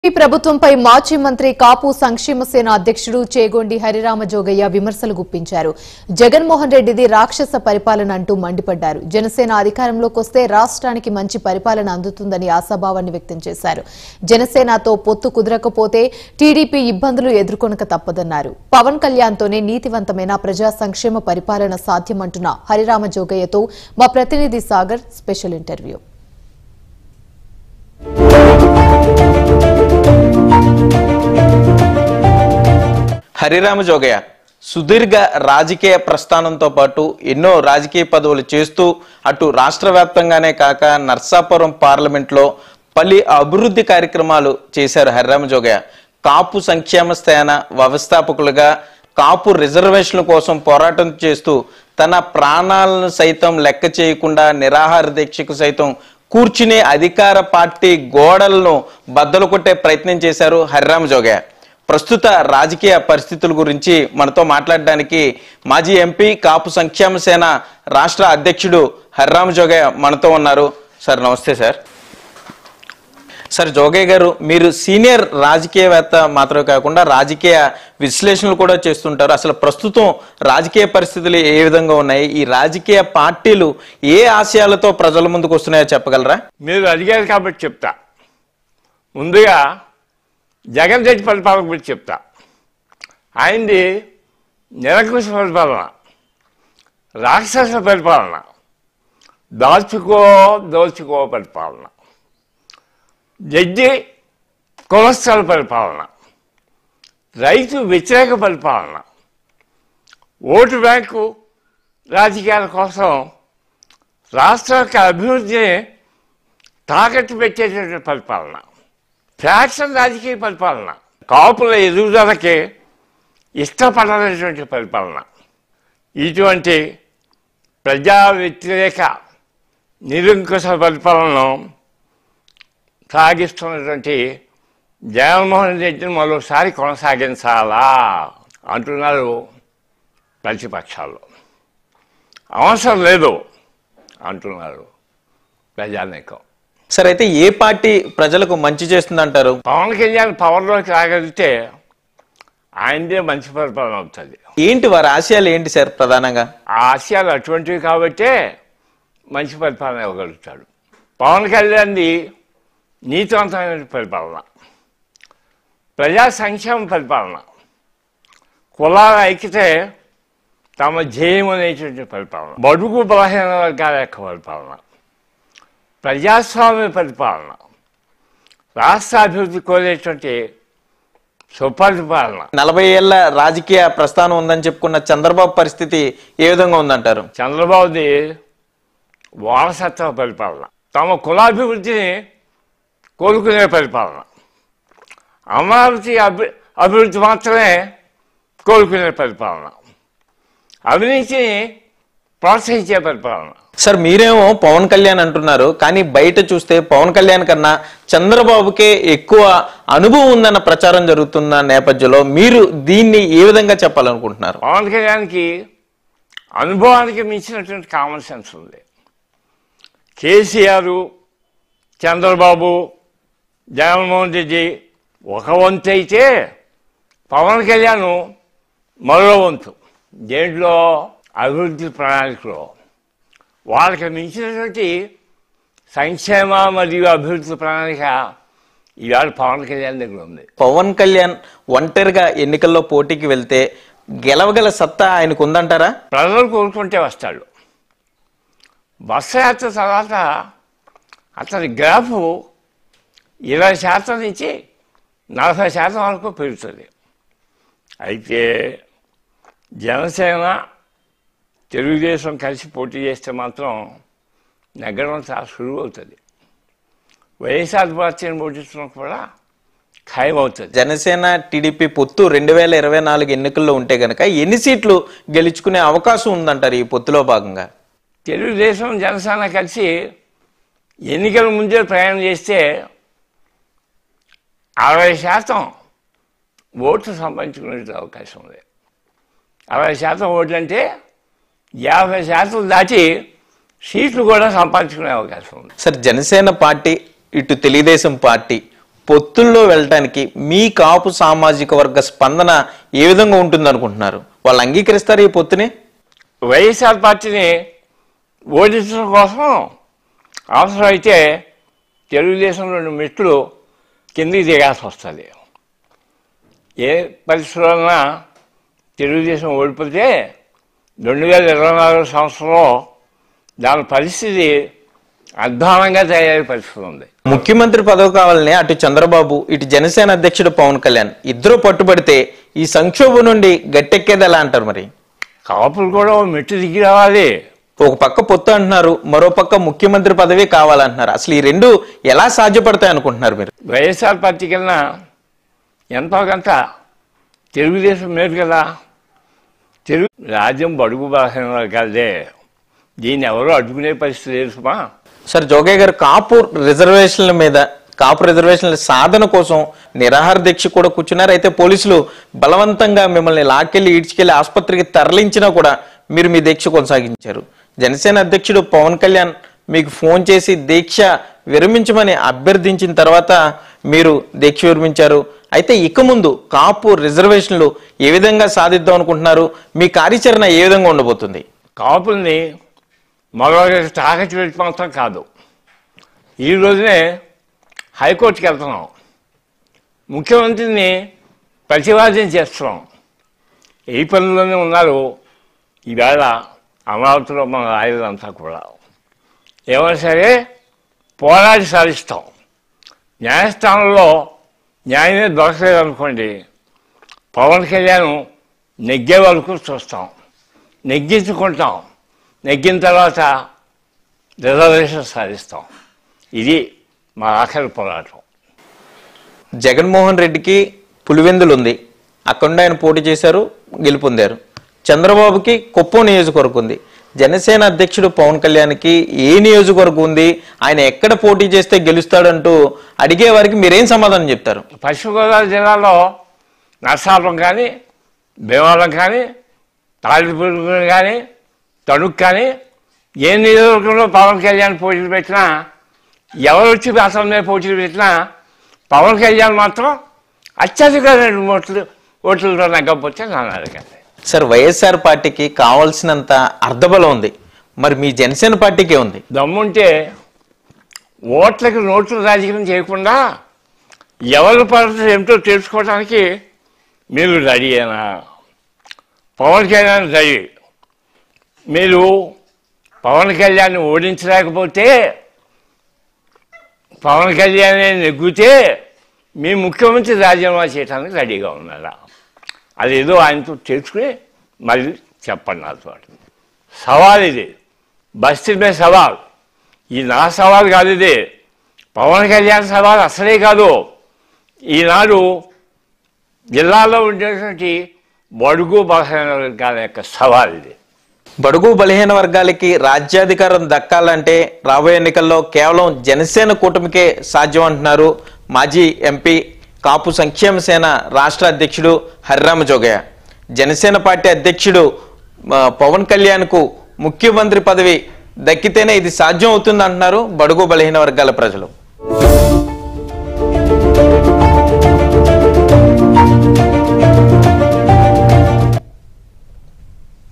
ఈ ప్రభుత్వంపై మాజీ మంత్రి కాపు సంక్షేమ సేన అధ్యక్షుడు చేగొండి హరిరామ జోగయ్య విమర్శలు గుప్పించారు జగన్మోహన్ రెడ్డిది రాక్షస పరిపాలన అంటూ మండిపడ్డారు జనసేన అధికారంలోకి వస్తే రాష్ట్రానికి మంచి పరిపాలన అందుతుందని ఆశాభావాన్ని వ్యక్తం చేశారు జనసేనతో పొత్తు కుదరకపోతే టీడీపీ ఇబ్బందులు ఎదుర్కొనక తప్పదన్నారు పవన్ కళ్యాణ్తోనే నీతివంతమైన ప్రజా సంక్షేమ పరిపాలన సాధ్యమంటున్న హరిరామ జోగయ్యతో మా ప్రతినిధి సాగర్ స్పెషల్ ఇంటర్వ్యూ హరిరామ జోగయ్య సుదీర్ఘ రాజకీయ ప్రస్థానంతో పాటు ఎన్నో రాజకీయ పదవులు చేస్తూ అటు రాష్ట్ర వ్యాప్తంగానే కాక నర్సాపురం పార్లమెంట్లో పలు అభివృద్ధి కార్యక్రమాలు చేశారు హరిరామ జోగయ్య కాపు సంక్షేమ సేన వ్యవస్థాపకులుగా కాపు రిజర్వేషన్ల కోసం పోరాటం చేస్తూ తన ప్రాణాలను సైతం లెక్క చేయకుండా నిరాహార దీక్షకు సైతం కూర్చునే అధికార పార్టీ గోడలను బద్దలు కొట్టే ప్రయత్నం చేశారు హరిరామ జోగయ్య ప్రస్తుత రాజకీయ పరిస్థితుల గురించి మనతో మాట్లాడడానికి మాజీ ఎంపీ కాపు సంక్షేమ సేన రాష్ట్ర అధ్యక్షుడు హర్రామ్ జోగయ్య మనతో ఉన్నారు సార్ నమస్తే సార్ సార్ జోగయ్య గారు మీరు సీనియర్ రాజకీయవేత్త మాత్రమే కాకుండా రాజకీయ విశ్లేషణలు కూడా చేస్తుంటారు అసలు ప్రస్తుతం రాజకీయ పరిస్థితులు ఏ విధంగా ఉన్నాయి ఈ రాజకీయ పార్టీలు ఏ ఆశయాలతో ప్రజల ముందుకు వస్తున్నాయో చెప్పగలరా మీరు అడిగారు కాబట్టి చెప్తా ముందుగా జగన్ రెడ్డి పరిపాలన గురించి చెప్తా ఆయనది నిరంకుశ పరిపాలన రాక్షస పరిపాలన దాల్చుకో దోచుకో పరిపాలన జడ్జి కులస్థల పరిపాలన రైతు వ్యతిరేక పరిపాలన ఓటు బ్యాంకు రాజకీయాల కోసం రాష్ట్ర యొక్క అభివృద్ధిని తాకట్టు పెట్టేటటువంటి పరిపాలన ఫ్యాక్షన్ రాజకీయ పరిపాలన కాపుల ఎదుగుదలకి ఇష్టపడనటువంటి పరిపాలన ఇటువంటి ప్రజా వ్యతిరేక నిరంకుశ పరిపాలనను సాగిస్తున్నటువంటి జగన్మోహన్ రెడ్డిని మరోసారి కొనసాగించాలా అంటున్నారు ప్రతిపక్షాలు అవసరం లేదు అంటున్నారు ప్రజానీకం సార్ అయితే ఏ పార్టీ ప్రజలకు మంచి చేస్తుందంటారు పవన్ కళ్యాణ్ పవర్లోకి రాగలిగితే ఆయనదే మంచి పరిపాలన అవుతుంది ఏంటి వారి ఆశయాలు ఏంటి సార్ ప్రధానంగా ఆ ఆశయాలు అటువంటివి కాబట్టే మంచి పరిపాలన ఇవ్వగలుగుతాడు పవన్ కళ్యాణ్ది నీతివంతమైన పరిపాలన ప్రజా సంక్షేమ పరిపాలన కులాల ఐక్యతే తమ ధ్యేయం అనేటువంటి పరిపాలన బడుగు బలహీన వర్గాల యొక్క పరిపాలన ప్రజాస్వామ్య పరిపాలన రాష్ట్ర అభివృద్ధి కోరేటువంటి సుపరిపాలన నలభై ఏళ్ల రాజకీయ ప్రస్థానం ఉందని చెప్పుకున్న చంద్రబాబు పరిస్థితి ఏ విధంగా ఉందంటారు చంద్రబాబుది వారసత్వ పరిపాలన తమ కులాభివృద్ధిని కోరుకునే పరిపాలన అమరావతి అభి అభివృద్ధి మాత్రమే కోరుకునే పరిపాలన అవినీతిని ప్రోత్సహించే పరిపాలన సార్ మీరేమో పవన్ కళ్యాణ్ అంటున్నారు కానీ బయట చూస్తే పవన్ కళ్యాణ్ కన్నా చంద్రబాబుకే ఎక్కువ అనుభవం ఉందన్న ప్రచారం జరుగుతున్న నేపథ్యంలో మీరు దీన్ని ఏ విధంగా చెప్పాలనుకుంటున్నారు పవన్ కళ్యాణ్కి అనుభవానికి మించినటువంటి కామన్ సెన్స్ ఉంది కేసీఆర్ చంద్రబాబు జగన్మోహన్ రెడ్డి ఒక వంతు అయితే పవన్ కళ్యాణ్ మరో వంతు దేంట్లో అభివృద్ధి ప్రణాళికలో వాళ్ళకి మించినటువంటి సంక్షేమ మరియు అభివృద్ధి ప్రణాళిక ఇవాళ పవన్ కళ్యాణ్ దగ్గర ఉంది పవన్ కళ్యాణ్ ఒంటరిగా ఎన్నికల్లో పోటీకి వెళ్తే గెలవగల సత్తా ఆయనకు ఉందంటారా ప్రజలు కోరుకుంటే వస్తాడు బస్సు యాత్ర తర్వాత అతని గ్రాఫ్ ఇరవై శాతం నుంచి నలభై శాతం వరకు పెరుగుతుంది అయితే జనసేన తెలుగుదేశం కలిసి పోటీ చేస్తే మాత్రం నెగ్గడం చాలా సులువు అవుతుంది వైఎస్ఆర్ పార్టీని పోటీచడం కూడా ఖాయం అవుతుంది జనసేన టీడీపీ పొత్తు రెండు వేల ఇరవై నాలుగు ఎన్నికల్లో ఉంటే గనక ఎన్ని సీట్లు గెలుచుకునే అవకాశం ఉందంటారు ఈ పొత్తులో భాగంగా తెలుగుదేశం జనసేన కలిసి ఎన్నికల ముందే ప్రయాణం చేస్తే అరవై శాతం ఓట్లు సంపాదించుకునే అవకాశం ఉంది అరవై శాతం ఓట్లు అంటే యాభై శాతం దాటి సీట్లు కూడా సంపాదించుకునే అవకాశం ఉంది సార్ జనసేన పార్టీ ఇటు తెలుగుదేశం పార్టీ పొత్తుల్లో వెళ్ళటానికి మీ కాపు సామాజిక వర్గ స్పందన ఏ విధంగా ఉంటుంది అనుకుంటున్నారు వాళ్ళు అంగీకరిస్తారు ఈ పొత్తుని వైఎస్ఆర్ పార్టీని ఓడించడం కోసం అవసరమైతే తెలుగుదేశం రెండు మెట్లు కిందికి దిగాల్సి వస్తుంది ఏ పరిస్థితులన్నా తెలుగుదేశం ఓడిపోతే రెండు వేల ఇరవై నాలుగు సంవత్సరంలో దాని పరిస్థితి అధ్వానంగా తయారయ్యే పరిస్థితి ఉంది ముఖ్యమంత్రి పదవి కావాలని అటు చంద్రబాబు ఇటు జనసేన అధ్యక్షుడు పవన్ కళ్యాణ్ ఇద్దరు పట్టుబడితే ఈ సంక్షోభం నుండి గట్టెక్కేది ఎలా అంటారు మరి కాపులు కూడా ఓ మెట్టు దిగి రావాలి ఒక పక్క పొత్తు అంటున్నారు మరో పక్క ముఖ్యమంత్రి పదవి కావాలంటున్నారు అసలు ఈ రెండు ఎలా సాధ్యపడతాయి అనుకుంటున్నారు మీరు వైఎస్ఆర్ పార్టీ కన్నా ఎంతో కొంత తెలుగుదేశం మేలు కదా తెలుగు రాజ్యం బడుగు భాష కాదే దీన్ని ఎవరో అడ్డుకునే పరిస్థితి లేదు సుమా సార్ జోగయ్య గారు కాపు రిజర్వేషన్ల మీద కాపు రిజర్వేషన్ల సాధన కోసం నిరాహార దీక్ష కూడా కూర్చున్నారు అయితే పోలీసులు బలవంతంగా మిమ్మల్ని లాక్కెళ్ళి ఈడ్చుకెళ్లి ఆసుపత్రికి తరలించినా కూడా మీరు మీ దీక్ష కొనసాగించారు జనసేన అధ్యక్షుడు పవన్ కళ్యాణ్ మీకు ఫోన్ చేసి దీక్ష విరమించమని అభ్యర్థించిన తర్వాత మీరు దీక్ష విరమించారు అయితే ఇక ముందు కాపు రిజర్వేషన్లు ఏ విధంగా సాధిద్దాం అనుకుంటున్నారు మీ కార్యాచరణ ఏ విధంగా ఉండబోతుంది కాపుల్ని మరొక తాకట్టు పెట్టి మాత్రం కాదు ఈ రోజునే హైకోర్టుకి వెళ్తున్నాం ముఖ్యమంత్రిని ప్రతివాదం చేస్తున్నాం ఈ పనుల్లోనే ఉన్నారు ఈవేళ అమరావతిలో మన రాయలంతా కూడా ఏమైనా సరే పోరాడి సాధిస్తాం న్యాయస్థానంలో న్యాయమే దొరకలేదు అనుకోండి పవన్ కళ్యాణ్ నెగ్గే వరకు చూస్తాం నెగ్గించుకుంటాం నెగ్గిన తర్వాత రిజర్వేషన్ సాధిస్తాం ఇది మా ఆఖరి పోరాటం జగన్మోహన్ రెడ్డికి పులివెందులు ఉంది అక్కడ నుండి ఆయన పోటీ చేశారు గెలుపొందారు చంద్రబాబుకి కుప్పం నియోజకవర్గం ఉంది జనసేన అధ్యక్షుడు పవన్ కళ్యాణ్కి ఏ నియోజకవర్గం ఉంది ఆయన ఎక్కడ పోటీ చేస్తే గెలుస్తాడంటూ అడిగే వారికి మీరేం సమాధానం చెప్తారు పశ్చిమ గోదావరి జిల్లాలో నర్సాపురం కానీ భీమవరం కానీ తాళిపూర్ కానీ తణుకు కానీ ఏ నియోజకవర్గంలో పవన్ కళ్యాణ్ పోటీలు పెట్టినా ఎవరు వచ్చి అసలు మీద పోటీలు పెట్టినా పవన్ కళ్యాణ్ మాత్రం అత్యధిక రెండు ఓట్లు ఓట్లతో నగ్గకపోతే నాన్న అడగండి సార్ వైఎస్ఆర్ పార్టీకి కావాల్సినంత అర్ధబలం ఉంది మరి మీ జనసేన పార్టీకే ఉంది దమ్ముంటే ఓట్లకి నోట్లు రాజకీయం చేయకుండా ఎవరి పరిస్థితి ఏమిటో తెలుసుకోవడానికి మీరు రెడీయేనా పవన్ కళ్యాణ్ రెడీ మీరు పవన్ కళ్యాణ్ ఓడించలేకపోతే పవన్ కళ్యాణ్ నెగ్గితే మీ ముఖ్యమంత్రి రాజీనామా చేయడానికి రెడీగా ఉన్నారా అదేదో ఆయనతో తెలుసుకుని మళ్ళీ చెప్పండి నాతో సవాల్ ఇది బస్తీ మీద సవాల్ ఈ నా సవాల్ కాదు ఇది పవన్ కళ్యాణ్ సవాల్ అసలే కాదు ఈనాడు జిల్లాలో ఉండేటువంటి బడుగు బలహీన వర్గాల యొక్క సవాల్ ఇది బడుగు బలహీన వర్గాలకి రాజ్యాధికారం దక్కాలంటే రాబోయే ఎన్నికల్లో కేవలం జనసేన కూటమికే సాధ్యం అంటున్నారు మాజీ ఎంపీ కాపు సంక్షేమ సేన రాష్ట్ర అధ్యక్షుడు హరిరామ జోగయ్య జనసేన పార్టీ అధ్యక్షుడు ఆ, పవన్ కళ్యాణ్కు ముఖ్యమంత్రి పదవి దక్కితేనే ఇది సాధ్యం అవుతుంది అంటున్నారు బడుగు బలహీన వర్గాల ప్రజలు